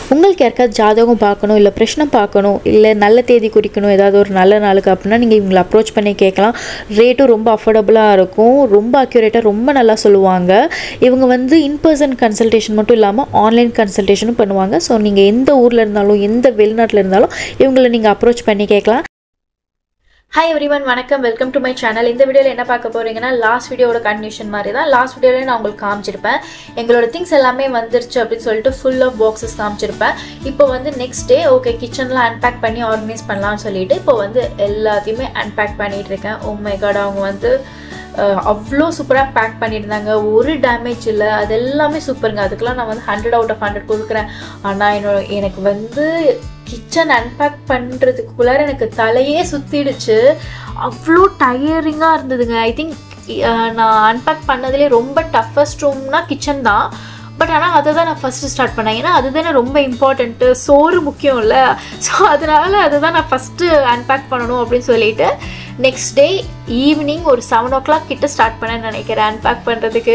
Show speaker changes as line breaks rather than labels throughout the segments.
உங்களுக்கு யாருக்காவது ஜாதகம் பார்க்கணும் இல்லை பிரச்சனை பார்க்கணும் இல்லை நல்ல தேதி குறிக்கணும் ஏதாவது ஒரு நல்ல நாளுக்கு அப்படின்னா நீங்கள் இவங்களை அப்ரோச் பண்ணி கேட்கலாம் ரேட்டும் ரொம்ப அஃபோர்டபுளாக இருக்கும் ரொம்ப அக்யூரேட்டாக ரொம்ப நல்லா சொல்லுவாங்க இவங்க வந்து இன்பர்சன் கன்சல்டேஷன் மட்டும் இல்லாமல் ஆன்லைன் கன்சல்டேஷனும் பண்ணுவாங்க ஸோ நீங்கள் எந்த ஊரில் இருந்தாலும் எந்த வெளிநாட்டில் இருந்தாலும் இவங்களை நீங்கள் அப்ரோச் பண்ணி கேட்கலாம் ஹாய் எவ்ரிவன் வணக்கம் வெல்கம் டு மை சேனல் இந்த வீடியோவில் என்ன பார்க்க போகிறீங்கன்னா லாஸ்ட் வீடியோட கண்டினியூஷன் மாதிரி தான் லாஸ்ட் வீடியோவில் நான் உங்களுக்கு காமிச்சிருப்பேன் எங்களோட திங்ஸ் எல்லாமே வந்துருச்சு அப்படின்னு சொல்லிட்டு ஃபுல் ஆஃப் பாக்ஸஸ் காமிச்சிருப்பேன் இப்போ வந்து நெக்ஸ்ட் டே ஓகே கிச்சனில் அன்பேக் பண்ணி ஆர்கனைஸ் பண்ணலாம்னு சொல்லிட்டு இப்போ வந்து எல்லாத்தையுமே அன்பேக் பண்ணிட்டு இருக்கேன் ஓ மை காட் அவங்க வந்து அஹ், அவ்வளோ சூப்பராக பேக் பண்ணியிருந்தாங்க ஒரு டேமேஜ் இல்லை அது எல்லாமே சூப்பருங்க அதுக்கெல்லாம் நான் வந்து ஹண்ட்ரட் அவுட் ஆஃப் ஹண்ட்ரட் கொடுக்குறேன் ஆனால் என்னோட எனக்கு வந்து கிச்சன் அன்பேக் பண்ணுறதுக்குள்ளார எனக்கு தலையே சுற்றிடுச்சு அவ்வளோ டயரிங்காக இருந்ததுங்க ஐ திங்க் நான் அன்பேக் பண்ணதுலேயே ரொம்ப டஃபஸ்ட் ரூம்னா கிச்சன் தான் பட் ஆனால் அதை தான் நான் ஃபஸ்ட்டு ஸ்டார்ட் பண்ணேன் ஏன்னா அதுதானே ரொம்ப இம்பார்ட்டண்ட்டு சோறு முக்கியம் இல்லை ஸோ அதனால் அதை தான் நான் ஃபஸ்ட்டு அன்பேக் பண்ணணும் அப்படின்னு சொல்லிட்டு நெக்ஸ்ட் டே ஈவினிங் ஒரு செவன் ஓ கிளாக் கிட்ட ஸ்டார்ட் பண்ணேன்னு நினைக்கிறேன் அன்பேக் பண்ணுறதுக்கு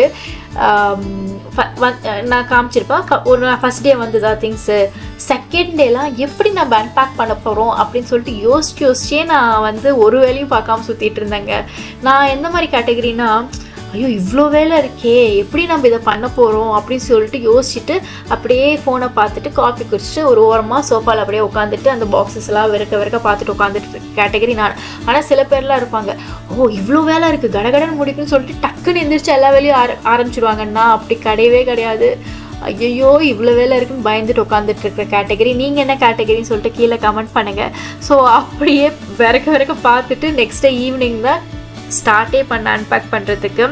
நான் காமிச்சிருப்பேன் க- ஒரு ஃபஸ்ட் டே வந்ததா திங்ஸு செகண்ட் டேலாம் எப்படி நம்ம அன்பேக் பண்ண போகிறோம் அப்படின்னு சொல்லிட்டு யோசிச்சு யோசிச்சே நான் வந்து ஒரு வேலையும் பார்க்காம சுற்றிட்டு இருந்தேங்க நான் எந்த மாதிரி கேட்டகரினா ஐயோ இவ்வளோ வேலை இருக்கே எப்படி நம்ம இதை பண்ண போகிறோம் அப்படின்னு சொல்லிட்டு யோசிச்சுட்டு அப்படியே ஃபோனை பார்த்துட்டு காஃபி குடிச்சிட்டு ஒரு ஓரமாக சோஃபாவில் அப்படியே உட்காந்துட்டு அந்த பாக்ஸஸ் எல்லாம் வெறுக்க வெறுக்க பார்த்துட்டு உட்காந்துட்டு கேட்டகரி நான் ஆனால் சில பேர்லாம் இருப்பாங்க ஓ இவ்வளோ வேலை இருக்குது கடகடன் முடிக்குன்னு சொல்லிட்டு டக்குன்னு எந்திரிச்சு எல்லா வேலையும் ஆர ஆரம்பிச்சிடுவாங்கன்னா அப்படி கிடையவே கிடையாது ஐயோ இவ்வளோ வேலை இருக்குன்னு பயந்துட்டு உட்காந்துட்டு இருக்கிற கேட்டகரி நீங்கள் என்ன கேட்டகரின்னு சொல்லிட்டு கீழே கமெண்ட் பண்ணுங்கள் ஸோ அப்படியே விறக்க விறக்க பார்த்துட்டு நெக்ஸ்ட் டே ஈவினிங் தான் ஸ்டார்ட்டே பண்ண அன்பேக் பண்ணுறதுக்கு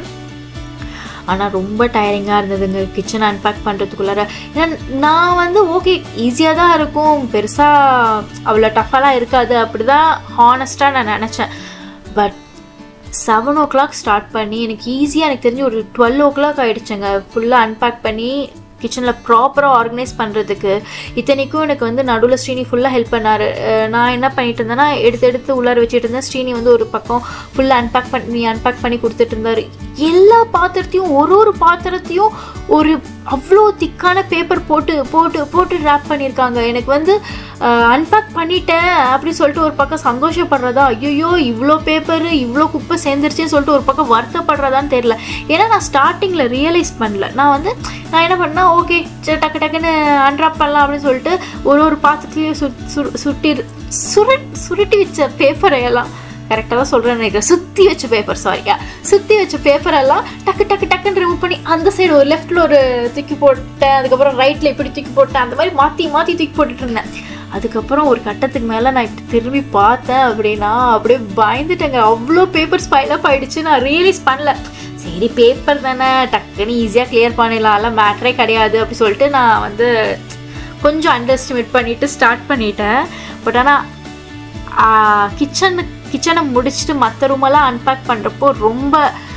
ஆனால் ரொம்ப டயரிங்காக இருந்ததுங்க கிச்சன் அன்பேக் பண்ணுறதுக்குள்ளார ஏன்னா நான் வந்து ஓகே ஈஸியாக தான் இருக்கும் பெருசாக அவ்வளோ டஃபாலாம் இருக்காது அப்படி தான் ஹானஸ்ட்டாக நான் நினச்சேன் but seven o'clock start பண்ணி எனக்கு ஈஸியாக எனக்கு தெரிஞ்சு ஒரு டுவெல் ஓ கிளாக் ஆகிடுச்சுங்க ஃபுல்லாக அன்பேக் பண்ணி கிச்சனில் ப்ராப்பராக ஆர்கனைஸ் பண்ணுறதுக்கு இத்தனைக்கும் எனக்கு வந்து நடுவில் ஸ்ரீனி ஃபுல்லாக ஹெல்ப் பண்ணார் நான் என்ன பண்ணிட்டு இருந்தேன்னா எடுத்து எடுத்து உள்ளார வச்சுட்டு இருந்தேன் ஸ்ரீனி வந்து ஒரு பக்கம் ஃபுல்லாக அன்பேக் பண்ணி அன்பேக் பண்ணி கொடுத்துட்டு இருந்தார் எல்லா பாத்திரத்தையும் ஒரு ஒரு பாத்திரத்தையும் ஒரு அவ்வளோ திக்கான பேப்பர் போட்டு போட்டு போட்டு ரேப் பண்ணியிருக்காங்க எனக்கு வந்து அன்பேக் பண்ணிட்டேன் அப்படின்னு சொல்லிட்டு ஒரு பக்கம் சந்தோஷப்படுறதா ஐயோ இவ்வளோ பேப்பர் இவ்வளோ குப்பை சேர்ந்துருச்சுன்னு சொல்லிட்டு ஒரு பக்கம் வருத்தப்படுறதான்னு தெரியல ஏன்னா நான் ஸ்டார்டிங்கில் ரியலைஸ் பண்ணல நான் வந்து நான் என்ன பண்ணேன் ஓகே சரி டக்கு டக்குன்னு அன்ட்ராப் பண்ணலாம் அப்படின்னு சொல்லிட்டு ஒரு ஒரு பாத்திரத்துலேயும் சு சு- சுட்டி சுரு சுருட்டி வச்ச பேப்பரை எல்லாம் கரெக்டாக தான் சொல்கிறேன்னு நினைக்கிறேன் சுற்றி வச்ச பேப்பர் சாரியா சுற்றி வச்ச பேப்பர் எல்லாம் டக்கு டக்கு டக்குன்னு ரிமூவ் பண்ணி அந்த சைடு ஒரு லெஃப்ட்டில் ஒரு தூக்கி போட்டேன் அதுக்கப்புறம் ரைட்டில் இப்படி தூக்கி போட்டேன் அந்த மாதிரி மாற்றி மாற்றி தூக்கி போட்டுட்டு இருந்தேன் அதுக்கப்புறம் ஒரு கட்டத்துக்கு மேலே நான் இப்படி திரும்பி பார்த்தேன் அப்படின்னா அப்படியே பயந்துட்டேங்க அவ்வளோ பேப்பர்ஸ் பைலப் ஆயிடுச்சு நான் ரியலைஸ் பண்ணல சரி பேப்பர் தானே டக்குன்னு ஈஸியாக கிளியர் பண்ணிடலாம் எல்லாம் மேட்ரே கிடையாது அப்படி சொல்லிட்டு நான் வந்து கொஞ்சம் அண்டர் எஸ்டிமேட் பண்ணிவிட்டு ஸ்டார்ட் பண்ணிட்டேன் பட் ஆனால் கிச்சனு கிச்சனை முடிச்சுட்டு மற்ற ரூமெல்லாம் அன்பேக் பண்ணுறப்போ ரொம்ப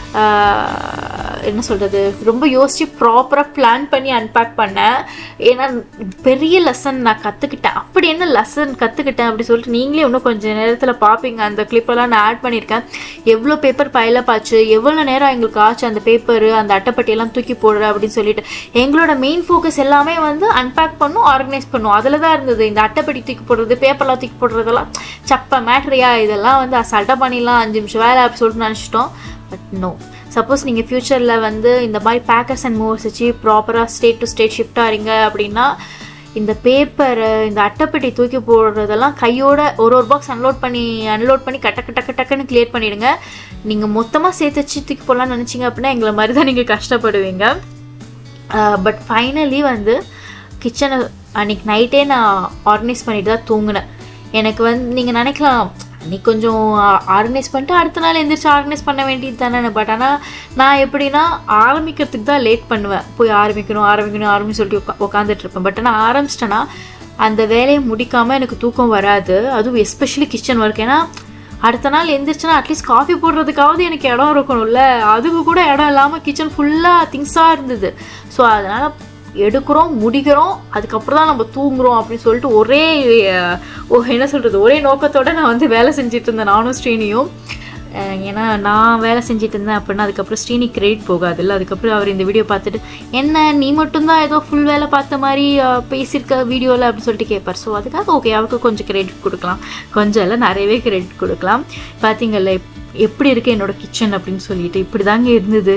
ஆஹ், என்ன சொல்கிறது ரொம்ப யோசித்து ப்ராப்பராக பிளான் பண்ணி அன்பேக் பண்ணேன் ஏன்னா பெரிய லெசன் நான் கற்றுக்கிட்டேன் அப்படி என்ன லெசன் கற்றுக்கிட்டேன் அப்படி சொல்லிட்டு நீங்களே இன்னும் கொஞ்சம் நேரத்தில் பார்ப்பீங்க அந்த கிளிப்பெல்லாம் நான் ஆட் பண்ணியிருக்கேன் எவ்வளோ பேப்பர் பைலப் ஆச்சு எவ்வளோ நேரம் எங்களுக்கு ஆச்சு அந்த பேப்பரு அந்த அட்டைப்பட்டியெல்லாம் தூக்கி போடுற அப்படின்னு சொல்லிட்டு எங்களோட மெயின் ஃபோக்கஸ் எல்லாமே வந்து அன்பேக் பண்ணும் ஆர்கனைஸ் பண்ணும் அதில் தான் இருந்தது இந்த அட்டைப்பட்டி தூக்கி போடுறது பேப்பர்லாம் தூக்கி போடுறதெல்லாம் சப்ப மேட்ரியா இதெல்லாம் வந்து அசால்ட்டாக பண்ணிடலாம் அஞ்சு நிமிஷம் வேலை அப்படி சொல்லிட்டு நினச்சிட்டோம் பட் நோ சப்போஸ் நீங்கள் ஃப்யூச்சரில் வந்து இந்த மாதிரி பேக்கர்ஸ் அண்ட் மூவர்ஸ் வச்சு ப்ராப்பராக ஸ்டேட் டு ஸ்டேட் ஷிஃப்ட் ஆகிறீங்க அப்படின்னா இந்த பேப்பரு இந்த அட்டைப்பெட்டி தூக்கி போடுறதெல்லாம் கையோட ஒரு ஒரு பாக்ஸ் அன்லோட் பண்ணி அன்லோட் பண்ணி டக்கு டக்கு டக்குன்னு கிளியர் பண்ணிவிடுங்க நீங்கள் மொத்தமாக சேர்த்து வச்சு தூக்கி போடலாம்னு நினச்சிங்க அப்படின்னா எங்களை மாதிரி தான் நீங்கள் கஷ்டப்படுவீங்க பட் ஃபைனலி வந்து கிச்சனை அன்றைக்கி நைட்டே நான் ஆர்கனைஸ் பண்ணிட்டு தான் தூங்கினேன் எனக்கு வந்து நீங்கள் நினைக்கலாம் நீ கொஞ்சம் ஆர்கனைஸ் பண்ணிட்டு அடுத்த நாள் எந்திரிச்சு ஆர்கனைஸ் பண்ண வேண்டியது தானே பட் ஆனால் நான் எப்படின்னா ஆரம்பிக்கிறதுக்கு தான் லேட் பண்ணுவேன் போய் ஆரம்பிக்கணும் ஆரம்பிக்கணும் ஆரம்பிச்சு சொல்லிட்டு உட்கா உட்காந்துட்டு இருப்பேன் பட் ஆனால் ஆரம்பிச்சிட்டேன்னா அந்த வேலையை முடிக்காமல் எனக்கு தூக்கம் வராது அதுவும் எஸ்பெஷலி கிச்சன் ஒர்க் ஏன்னா அடுத்த நாள் எந்திரிச்சேன்னா அட்லீஸ்ட் காஃபி போடுறதுக்காவது எனக்கு இடம் இருக்கணும்ல அதுக்கு கூட இடம் இல்லாமல் கிச்சன் ஃபுல்லாக திங்ஸாக இருந்தது ஸோ அதனால் எடுக்கிறோம் முடிக்கிறோம் அதுக்கப்புறம் தான் நம்ம தூங்குறோம் அப்படின்னு சொல்லிட்டு ஒரே அஹ், ஓ என்ன சொல்கிறது ஒரே நோக்கத்தோட நான் வந்து வேலை செஞ்சுட்டு இருந்தேன் நானும் ஸ்ரீனியும் அஹ் ஏன்னா நான் வேலை செஞ்சுட்டு இருந்தேன் அப்படின்னா அதுக்கப்புறம் ஸ்ரீனி கிரெடிட் போகாதுல்ல அதுக்கப்புறம் அவர் இந்த வீடியோ பார்த்துட்டு என்ன நீ மட்டும்தான் ஏதோ ஃபுல் வேலை பார்த்த மாதிரி அஹ், பேசியிருக்க வீடியோவில் அப்படின்னு சொல்லிட்டு கேட்பார் ஸோ அதுக்காக ஓகே அவருக்கு கொஞ்சம் கிரெடிட் கொடுக்கலாம் கொஞ்சம் இல்லை நிறையவே கிரெடிட் கொடுக்கலாம் பார்த்தீங்கல்ல எப்- எப்படி இருக்குது என்னோட கிச்சன் அப்படின்னு சொல்லிட்டு இப்படி தாங்க இருந்தது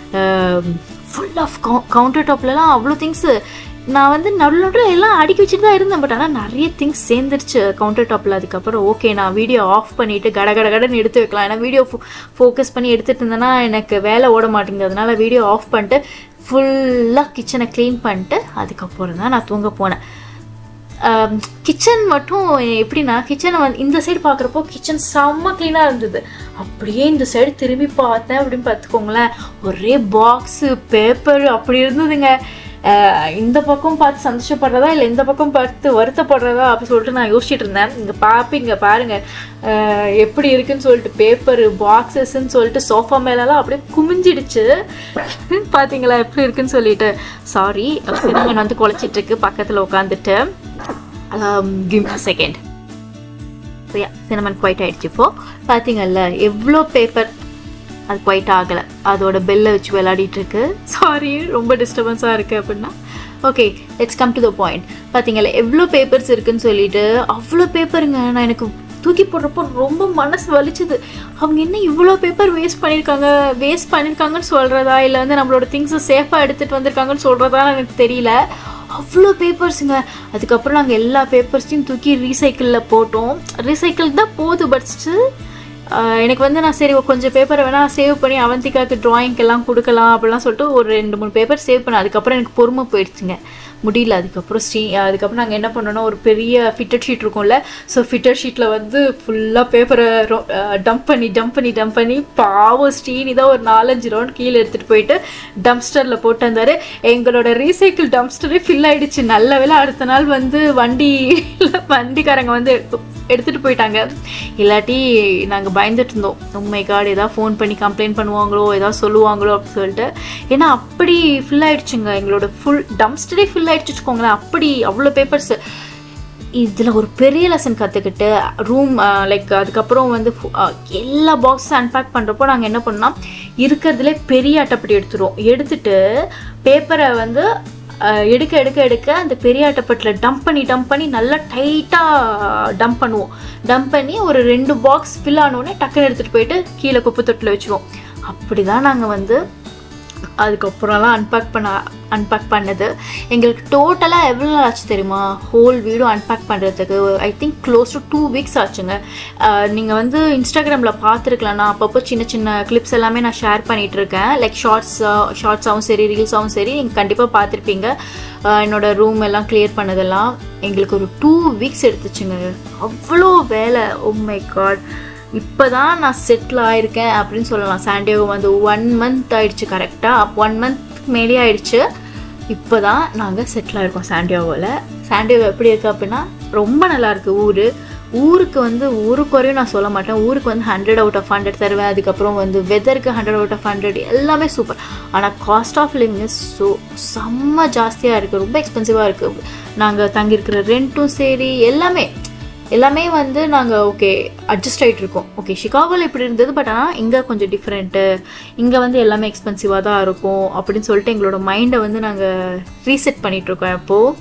ஃபுல் ஆஃப் கவுண்டர் டாப்லலாம் அவ்வளோ திங்ஸு நான் வந்து நடுவில் நடுவில் எல்லாம் அடுக்கி வச்சுட்டு தான் இருந்தேன் பட் ஆனால் நிறைய திங்ஸ் சேர்ந்துருச்சு கவுண்டர் டாப்பில் அதுக்கப்புறம் ஓகே நான் வீடியோ ஆஃப் பண்ணிவிட்டு கட கட கடன்னு எடுத்து வைக்கலாம் ஏன்னா வீடியோ ஃபோக்கஸ் பண்ணி எடுத்துகிட்டு இருந்தேன்னா எனக்கு வேலை ஓட மாட்டேங்குது அதனால வீடியோ ஆஃப் பண்ணிட்டு ஃபுல்லாக கிச்சனை க்ளீன் பண்ணிட்டு அதுக்கப்புறம் தான் நான் தூங்க போனேன் கிச்சன் மட்டும் எப்படின்னா கிச்சனை வந்து இந்த சைடு பார்க்குறப்போ கிச்சன் செம்ம க்ளீனாக இருந்தது அப்படியே இந்த சைடு திரும்பி பார்த்தேன் அப்படின்னு பார்த்துக்கோங்களேன் ஒரே பாக்ஸு பேப்பர் அப்படி இருந்ததுங்க அஹ் இந்த பக்கம் பார்த்து சந்தோஷப்படுறதா இல்லை இந்த பக்கம் பார்த்து வருத்தப்படுறதா அப்படி சொல்லிட்டு நான் யோசிச்சுட்டு இருந்தேன் இங்கே பார்ப்பீங்க பாருங்க அஹ் எப்படி இருக்குன்னு சொல்லிட்டு பேப்பரு பாக்ஸஸ்ன்னு சொல்லிட்டு சோஃபா மேலெல்லாம் அப்படியே குமிஞ்சிடுச்சு பார்த்தீங்களா எப்படி இருக்குன்னு சொல்லிட்டு சாரி சினிமன் வந்து குலைச்சிட்டு இருக்கு பக்கத்தில் உட்காந்துட்டு கிவ் செகண்ட் சினமன் குவைட் ஆயிடுச்சு இப்போ பார்த்தீங்கல்ல எவ்வளோ பேப்பர் அது குவைட் ஆகலை அதோட பெல்லை வச்சு விளையாடிட்டு இருக்கு சாரி ரொம்ப டிஸ்டர்பன்ஸாக இருக்குது அப்படின்னா okay let's come to the point பார்த்தீங்களா எவ்வளோ பேப்பர்ஸ் இருக்குன்னு சொல்லிட்டு அவ்வளோ பேப்பருங்க நான் எனக்கு தூக்கி போடுறப்போ ரொம்ப மனசு வலிச்சுது அவங்க என்ன இவ்வளோ பேப்பர் வேஸ்ட் பண்ணியிருக்காங்க வேஸ்ட் பண்ணியிருக்காங்கன்னு சொல்கிறதா இல்லை வந்து நம்மளோட திங்ஸை சேஃபாக எடுத்துகிட்டு வந்திருக்காங்கன்னு சொல்கிறதா எனக்கு தெரியல அவ்வளோ பேப்பர்ஸுங்க அதுக்கப்புறம் நாங்கள் எல்லா பேப்பர்ஸையும் தூக்கி ரீசைக்கிளில் போட்டோம் ரீசைக்கிள் தான் போகுது பட் ஸ்டில் எனக்கு வந்து நான் சரி கொஞ்சம் பேப்பரை வேணால் சேவ் பண்ணி அவந்திக்காக்கு ட்ராயிங்க்கெல்லாம் கொடுக்கலாம் அப்படிலாம் சொல்லிட்டு ஒரு ரெண்டு மூணு பேப்பர் சேவ் பண்ணேன் அதுக்கப்புறம் எனக்கு பொறுமை போயிடுச்சுங்க முடியல அதுக்கப்புறம் ஸ்ரீ அதுக்கப்புறம் நாங்கள் என்ன பண்ணோம்னா ஒரு பெரிய ஃபிட்டட் ஷீட் இருக்கும்ல ஸோ ஃபிட்டட் ஷீட்டில் வந்து ஃபுல்லாக பேப்பரை டம்ப் பண்ணி டம்ப் பண்ணி டம்ப் பண்ணி பாவம் ஸ்ரீனி தான் ஒரு நாலஞ்சு ரவுண்ட் கீழே எடுத்துகிட்டு போயிட்டு டம்ஸ்டரில் போட்டு வந்தார் எங்களோட ரீசைக்கிள் டம்ஸ்டரே ஃபில் ஆயிடுச்சு நல்ல வேளை அடுத்த நாள் வந்து வண்டி வண்டிக்காரங்க வந்து எடுத்துகிட்டு போயிட்டாங்க இல்லாட்டி நாங்கள் பயந்துட்டு இருந்தோம் உண்மை கார்டு ஏதாவது ஃபோன் பண்ணி கம்ப்ளைண்ட் பண்ணுவாங்களோ ஏதாவது சொல்லுவாங்களோ அப்படின்னு சொல்லிட்டு ஏன்னா அப்படி ஃபில் ஆயிடுச்சுங்க எங்களோட ஃபுல் டம்ஸ்டரே ஃபில் ஆயிடுச்சு வச்சுக்கோங்களேன் அப்படி அவ்வளோ பேப்பர்ஸ் இதில் ஒரு பெரிய லெசன் கற்றுக்கிட்டு ரூம் லைக் அதுக்கப்புறம் வந்து ஃபு- அஹ், எல்லா பாக்ஸும் அன்பேக் பண்ணுறப்போ நாங்கள் என்ன பண்ணோம் இருக்கிறதுலே பெரிய அட்டைப்படி எடுத்துருவோம் எடுத்துட்டு பேப்பரை வந்து அஹ், எடுக்க எடுக்க எடுக்க அந்த பெரிய அட்டைப்பட்டில் டம்ப் பண்ணி டம்ப் பண்ணி நல்லா டைட்டாக டம்ப் பண்ணுவோம் டம்ப் பண்ணி ஒரு ரெண்டு பாக்ஸ் ஃபில் ஆனோடனே டக்குன்னு எடுத்துகிட்டு போயிட்டு கீழே குப்பை தொட்டில் வச்சுருவோம் அப்படி தான் நாங்கள் வந்து அதுக்கப்புறம்லாம் அன்பேக் பண்ண அன்பேக் பண்ணது எங்களுக்கு டோட்டலாக எவ்வளோ நாள் ஆச்சு தெரியுமா ஹோல் வீடும் அன்பேக் பண்ணுறதுக்கு I think close to two weeks ஆச்சுங்க நீங்கள் வந்து இன்ஸ்டாகிராமில் பார்த்துருக்கலாம் நான் அப்பப்போ சின்ன சின்ன கிளிப்ஸ் எல்லாமே நான் ஷேர் பண்ணிகிட்டு இருக்கேன் லைக் ஷார்ட்ஸ் ஷார்ட்ஸாகவும் சரி ரீல்ஸாகவும் சரி நீங்கள் கண்டிப்பாக பார்த்துருப்பீங்க அஹ் என்னோட ரூம் எல்லாம் கிளியர் பண்ணதெல்லாம் எங்களுக்கு ஒரு டூ வீக்ஸ் எடுத்துச்சுங்க அவ்வளோ வேலை ஓ மை காட் இப்போ தான் நான் செட்டில் ஆயிருக்கேன் அப்படின்னு சொல்லலாம் சாண்டியாகோ வந்து ஒன் மந்த் ஆயிடுச்சு கரெக்டாக ஒன் மந்த் மேலே ஆயிடுச்சு இப்போ தான் நாங்கள் செட்டில் ஆயிருக்கோம் சாண்டியாகோவில் சாண்டியாகோ எப்படி இருக்குது அப்படின்னா ரொம்ப நல்லா இருக்கு ஊர் ஊருக்கு வந்து ஒரு குறையும் நான் சொல்ல மாட்டேன் ஊருக்கு வந்து ஹண்ட்ரட் அவுட் ஆஃப் ஹண்ட்ரட் தருவேன் அதுக்கப்புறம் வந்து வெதருக்கு ஹண்ட்ரட் அவுட் ஆஃப் ஹண்ட்ரட் எல்லாமே சூப்பர் ஆனால் cost of living is so செம்ம ஜாஸ்தியாக இருக்குது ரொம்ப எக்ஸ்பென்சிவாக இருக்குது நாங்கள் தங்கியிருக்கிற ரெண்ட்டும் சரி எல்லாமே எல்லாமே வந்து நாங்கள் ஓகே அட்ஜஸ்ட் ஆகிட்டு இருக்கோம் ஓகே ஷிகாகோவில் இப்படி இருந்தது பட் ஆனால் இங்கே கொஞ்சம் டிஃப்ரெண்ட்டு இங்கே வந்து எல்லாமே எக்ஸ்பென்சிவாக தான் இருக்கும் அப்படின்னு சொல்லிட்டு எங்களோட மைண்டை வந்து நாங்கள் ரீசெட் பண்ணிகிட்ருக்கோம் இப்போது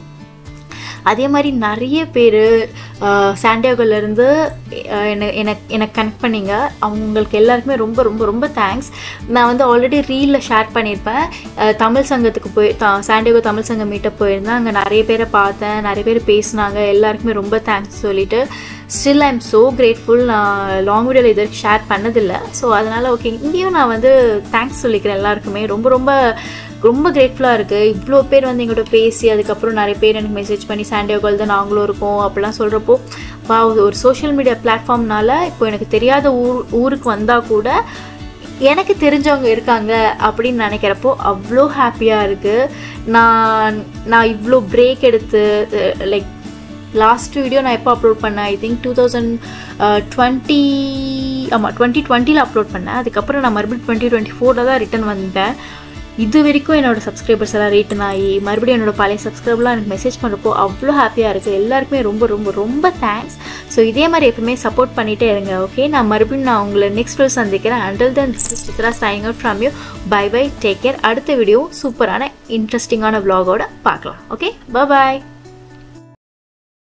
அதே மாதிரி நிறைய பேர் சாண்டியாகோலேருந்து என்ன எனக்கு எனக்கு கனெக்ட் பண்ணீங்க அவங்களுக்கு எல்லாருக்குமே ரொம்ப ரொம்ப ரொம்ப தேங்க்ஸ் நான் வந்து ஆல்ரெடி ரீலில் ஷேர் பண்ணியிருப்பேன் அஹ், தமிழ் சங்கத்துக்கு போய் த சாண்டியாகோ தமிழ் சங்கம் மீட்டப் போயிருந்தேன் அங்கே நிறைய பேரை பார்த்தேன் நிறைய பேர் பேசினாங்க எல்லாருக்குமே ரொம்ப தேங்க்ஸ் சொல்லிட்டு still I am so grateful நான் லாங் வீடியோவில் இது ஷேர் பண்ணதில்லை ஸோ அதனால் ஓகே இங்கேயும் நான் வந்து தேங்க்ஸ் சொல்லிக்கிறேன் எல்லாருக்குமே ரொம்ப ரொம்ப ரொம்ப கிரேட்ஃபுல்லாக இருக்குது இவ்வளோ பேர் வந்து எங்கள்கிட்ட பேசி அதுக்கப்புறம் நிறைய பேர் எனக்கு மெசேஜ் பண்ணி சாண்டியாகோல் தான் நாங்களும் இருக்கோம் அப்படிலாம் சொல்கிறப்போ வா ஒரு சோஷியல் மீடியா பிளாட்ஃபார்ம்னால இப்போ எனக்கு தெரியாத ஊர் ஊருக்கு வந்தால் கூட எனக்கு தெரிஞ்சவங்க இருக்காங்க அப்படின்னு நினைக்கிறப்போ அவ்வளோ ஹாப்பியாக இருக்குது நான் நான் இவ்வளோ பிரேக் எடுத்து லைக் லாஸ்ட் வீடியோ நான் எப்போ அப்லோட் பண்ணேன் I think two thousand twenty ஆமாம் டுவெண்ட்டி டுவெண்ட்டியில் அப்லோட் பண்ணேன் அதுக்கப்புறம் நான் மறுபடியும் டுவெண்ட்டி டுவெண்ட்டி ஃபோரில் தான் ரிட்டன் வந்தேன் இது வரைக்கும் என்னோட சப்ஸ்கிரைபர்ஸ் எல்லாம் ரீட்டன் ஆகி மறுபடியும் என்னோட பழைய சப்ஸ்கிரைபர்லாம் எனக்கு மெசேஜ் பண்ணுறப்போ அவ்வளோ ஹாப்பியாக இருக்குது எல்லாருக்குமே ரொம்ப ரொம்ப ரொம்ப தேங்க்ஸ் ஸோ இதே மாதிரி எப்பவுமே சப்போர்ட் பண்ணிகிட்டே இருங்க ஓகே நான் மறுபடியும் நான் உங்களை நெக்ஸ்ட் வீடியோ சந்திக்கிறேன் until then Chitra signing out from you bye bye take care அடுத்த வீடியோ சூப்பரான இன்ட்ரெஸ்டிங்கான vlog-ஓட பார்க்கலாம் ஓகே பாய்